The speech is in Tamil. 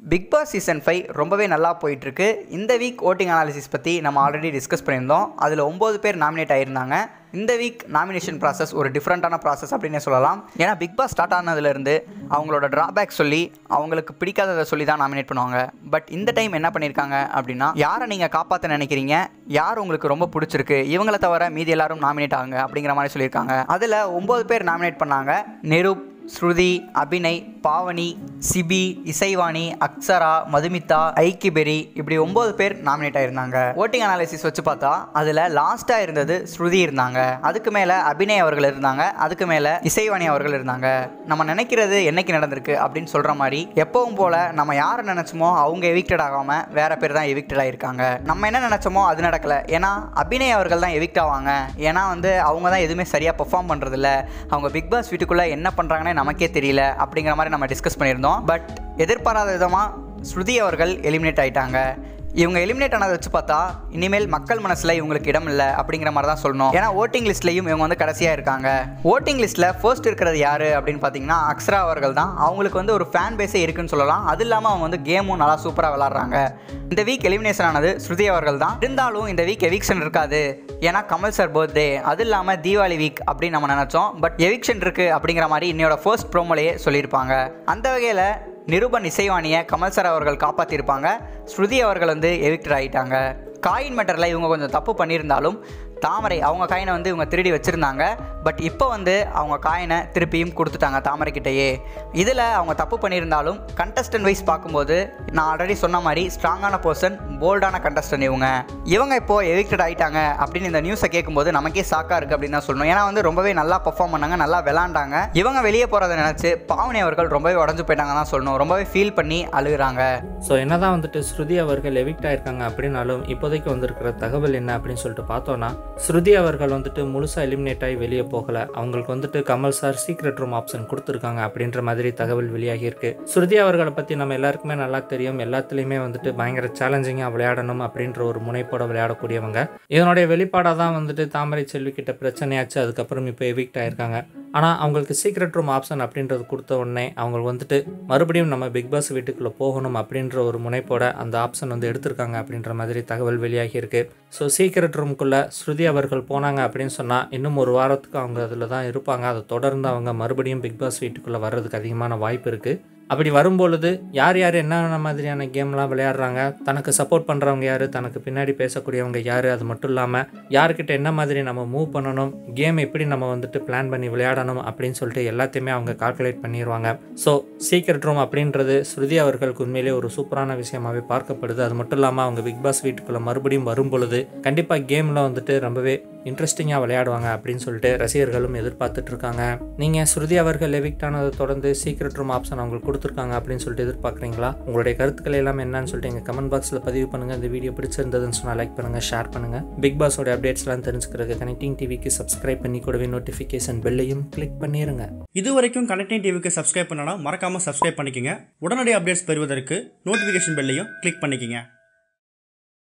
பிக் பாஸ் சீசன் ஃபைவ் ரொம்பவே நல்லா போயிட்டுருக்கு இந்த வீக் ஓட்டிங் அனாலிசிஸ் பற்றி நம்ம ஆல்ரெடி டிஸ்கஸ் பண்ணியிருந்தோம் அதில் ஒம்பது பேர் நாமினேட் ஆகியிருந்தாங்க இந்த வீக் நாமினேஷன் ப்ராசஸ் ஒரு டிஃப்ரெண்ட்டான ப்ராசஸ் அப்படின்னே சொல்லலாம் ஏன்னா பிக் பாஸ் ஸ்டார்ட் ஆனதுலேருந்து அவங்களோட ட்ராபேக் சொல்லி அவங்களுக்கு பிடிக்காததை சொல்லி தான் நாமினேட் பண்ணுவாங்க பட் இந்த டைம் என்ன பண்ணியிருக்காங்க அப்படின்னா யாரை நீங்கள் காப்பாற்ற நினைக்கிறீங்க யார் உங்களுக்கு ரொம்ப பிடிச்சிருக்கு இவங்களை தவிர மீதி எல்லாரும் நாமினேட் ஆகுங்க அப்படிங்கிற மாதிரி சொல்லியிருக்காங்க அதில் ஒம்பது பேர் நாமினேட் பண்ணாங்க நிரூப் ஸ்ருதி அபிநய் பாவனி சிபி இசைவாணி அக்ஸரா மதுமிதா ஐக்கிபெரி இப்படி ஒம்பது பேர் நாமினேட் ஆயிருந்தாங்க ஓட்டிங் அனாலிசிஸ் வச்சு பார்த்தா அதில் லாஸ்ட்டாக இருந்தது ஸ்ருதி இருந்தாங்க அதுக்கு மேலே அபிநய் அவர்கள் இருந்தாங்க அதுக்கு மேலே இசைவாணி அவர்கள் இருந்தாங்க நம்ம நினைக்கிறது என்னைக்கு நடந்திருக்கு அப்படின்னு சொல்கிற மாதிரி எப்பவும் போல் நம்ம யாரை நினச்சோமோ அவங்க எவிக்டட் ஆகாமல் வேற பேர் தான் எவிக்டட் ஆகிருக்காங்க நம்ம என்ன நினச்சோமோ அது நடக்கலை ஏன்னா அபிநய் அவர்கள் தான் எவிக்ட் ஆவாங்க ஏன்னா வந்து அவங்க தான் எதுவுமே சரியாக பெர்ஃபார்ம் பண்ணுறதில்ல அவங்க பிக் பாஸ் வீட்டுக்குள்ளே என்ன பண்ணுறாங்கன்னு நமக்கே தெரியல அப்படிங்கிற மாதிரி நம்ம டிஸ்கஸ் பண்ணியிருந்தோம் பட் எதிர்பாராத விதமாக ஸ்ருதி அவர்கள் எலிமினேட் ஆயிட்டாங்க இவங்க எலிமினேட் ஆனதை வச்சு பார்த்தா இனிமேல் மக்கள் மனசில் இவங்களுக்கு இடம் இல்லை அப்படிங்கிற மாதிரி தான் சொல்லணும் ஏன்னா ஓட்டிங் லிஸ்ட்லையும் இவங்க வந்து கடைசியாக இருக்காங்க ஓட்டிங் லிஸ்ட்டில் ஃபர்ஸ்ட் இருக்கிறது யார் அப்படின்னு பார்த்தீங்கன்னா அக்ஸரா அவர்கள் தான் அவங்களுக்கு வந்து ஒரு ஃபேன் பேஸே இருக்குன்னு சொல்லலாம் அது இல்லாமல் அவங்க வந்து கேமும் நல்லா சூப்பராக விளாட்றாங்க இந்த வீக் எலிமினேஷன் ஆனது ஸ்ருதி அவர்கள் தான் இருந்தாலும் இந்த வீக் எவிக்ஷன் இருக்காது ஏன்னா கமல் சார் பர்த்டே அது இல்லாமல் தீபாவளி வீக் அப்படின்னு நம்ம நினச்சோம் பட் எவிக்ஷன் இருக்குது அப்படிங்கிற மாதிரி இன்னையோட ஃபர்ஸ்ட் ப்ரோமோலேயே சொல்லியிருப்பாங்க அந்த வகையில் நிருபன் இசைவாணியை கமல் சார் அவர்கள் காப்பாற்றிருப்பாங்க ஸ்ருதி அவர்கள் வந்து எவிக்டர் ஆகிட்டாங்க காயின் மேட்டரில் இவங்க கொஞ்சம் தப்பு பண்ணியிருந்தாலும் தாமரை அவங்க காயினை வந்து இவங்க திருடி வச்சுருந்தாங்க பட் இப்போ வந்து அவங்க காயினை திருப்பியும் கொடுத்துட்டாங்க தாமரை கிட்டேயே இதில் அவங்க தப்பு பண்ணியிருந்தாலும் கண்டஸ்டன்ட் வைஸ் பார்க்கும்போது நான் ஆல்ரெடி சொன்ன மாதிரி ஸ்ட்ராங்கான பர்சன் போல்டான கண்டஸ்டன்ட் இவங்க இவங்க இப்போது எவிக்டட் ஆகிட்டாங்க அப்படின்னு இந்த நியூஸை கேட்கும்போது நமக்கே சாக்காக இருக்குது அப்படின்னு தான் சொல்லணும் ஏன்னா வந்து ரொம்பவே நல்லா பர்ஃபார்ம் பண்ணாங்க நல்லா விளாண்டாங்க இவங்க வெளியே போகிறத நினச்சி பாவனி அவர்கள் ரொம்பவே உடஞ்சு போயிட்டாங்க தான் சொல்லணும் ரொம்பவே ஃபீல் பண்ணி அழுகுறாங்க ஸோ என்னதான் வந்துட்டு ஸ்ருதி அவர்கள் எவிக்ட் ஆயிருக்காங்க அப்படின்னாலும் இப்போதைக்கு வந்திருக்கிற தகவல் என்ன அப்படின்னு சொல்லிட்டு பார்த்தோன்னா ஸ்ருதி அவர்கள் வந்துட்டு முழுசாக எலிமினேட் ஆகி வெளியே போகலை அவங்களுக்கு வந்துட்டு Kamal sir secret room option கொடுத்துருக்காங்க அப்படின்ற மாதிரி தகவல் வெளியாகி இருக்கு ஸ்ருதி அவர்களை பற்றி நம்ம எல்லாருக்குமே நல்லா தெரியும் எல்லாத்துலேயுமே வந்துட்டு பயங்கர சேலஞ்சிங்காக விளையாடணும் அப்படின்ற ஒரு முனைப்போட விளையாடக்கூடியவங்க இதனுடைய வெளிப்பாடாக தான் வந்துட்டு தாமரை செல்வி கிட்ட பிரச்சனையாச்சு அதுக்கப்புறம் இப்போ எவிக்ட் ஆயிருக்காங்க ஆனால் அவங்களுக்கு சீக்ரெட் ரூம் ஆப்ஷன் அப்படின்றது கொடுத்த உடனே அவங்க வந்துட்டு மறுபடியும் நம்ம பிக் பாஸ் வீட்டுக்குள்ளே போகணும் அப்படின்ற ஒரு முனைப்போட அந்த ஆப்ஷன் வந்து எடுத்திருக்காங்க அப்படின்ற மாதிரி தகவல் வெளியாகி இருக்கு ஸோ சீக்ரெட் ரூம்குள்ளே ஸ்ருதி அவர்கள் போனாங்க அப்படின்னு சொன்னால் இன்னும் ஒரு வாரத்துக்கு அவங்க அதில் தான் இருப்பாங்க அதை தொடர்ந்து அவங்க மறுபடியும் பிக் பாஸ் வீட்டுக்குள்ளே வர்றதுக்கு அதிகமான வாய்ப்பு இருக்குது அப்படி வரும்பொழுது யார் யார் என்னென்ன மாதிரியான கேம்லாம் விளையாடுறாங்க தனக்கு சப்போர்ட் பண்ணுறவங்க யார் தனக்கு பின்னாடி பேசக்கூடியவங்க யார் அது மட்டும் இல்லாமல் யார்கிட்ட என்ன மாதிரி நம்ம மூவ் பண்ணணும் கேம் எப்படி நம்ம வந்துட்டு பிளான் பண்ணி விளையாடணும் அப்படின்னு சொல்லிட்டு எல்லாத்தையுமே அவங்க கால்குலேட் பண்ணிடுவாங்க ஸோ சீக்கிரட் ரூம் அப்படின்றது ஸ்ருதி அவர்களுக்கு உண்மையிலே ஒரு சூப்பரான விஷயமாகவே பார்க்கப்படுது அது மட்டும் இல்லாமல் அவங்க பிக் பாஸ் வீட்டுக்குள்ளே மறுபடியும் வரும் பொழுது கண்டிப்பாக கேமில் வந்துட்டு ரொம்பவே இன்ட்ரெஸ்டிங்காக விளையாடுவாங்க அப்படின்னு சொல்லிட்டு ரசிகர்களும் எதிர்பார்த்துட்டு இருக்காங்க நீங்கள் ஸ்ருதி அவர்கள் எவிக்ட் ஆனதை தொடர்ந்து சீக்ரெட் ரூம் ஆப்ஷன் அவங்களுக்கு கொடுத்துருக்காங்க அப்படின்னு சொல்லிட்டு எதிர்பார்க்குறீங்களா உங்களுடைய கருத்துக்கள் எல்லாம் என்னன்னு சொல்லிட்டு எங்கள் கமெண்ட் பாக்ஸில் பதிவு பண்ணுங்கள் இந்த வீடியோ பிடிச்சிருந்ததுன்னு சொன்னால் லைக் பண்ணுங்கள் ஷேர் பண்ணுங்கள் பிக் பாஸோட அப்டேட்ஸ்லாம் தெரிஞ்சுக்கிறதுக்கு கனெக்டிங் டிவிக்கு சப்ஸ்கிரைப் பண்ணி கூடவே நோட்டிஃபிகேஷன் பெல்லையும் கிளிக் பண்ணிடுங்க இது வரைக்கும் கனெக்டிங் டிவிக்கு சப்ஸ்கிரைப் பண்ணனா மறக்காம சப்ஸ்கிரைப் பண்ணிக்கங்க உடனடி அப்டேட்ஸ் பெறுவதற்கு நோட்டிஃபிகேஷன் பெல்லையும் கிளிக் பண்ணிக்கங்க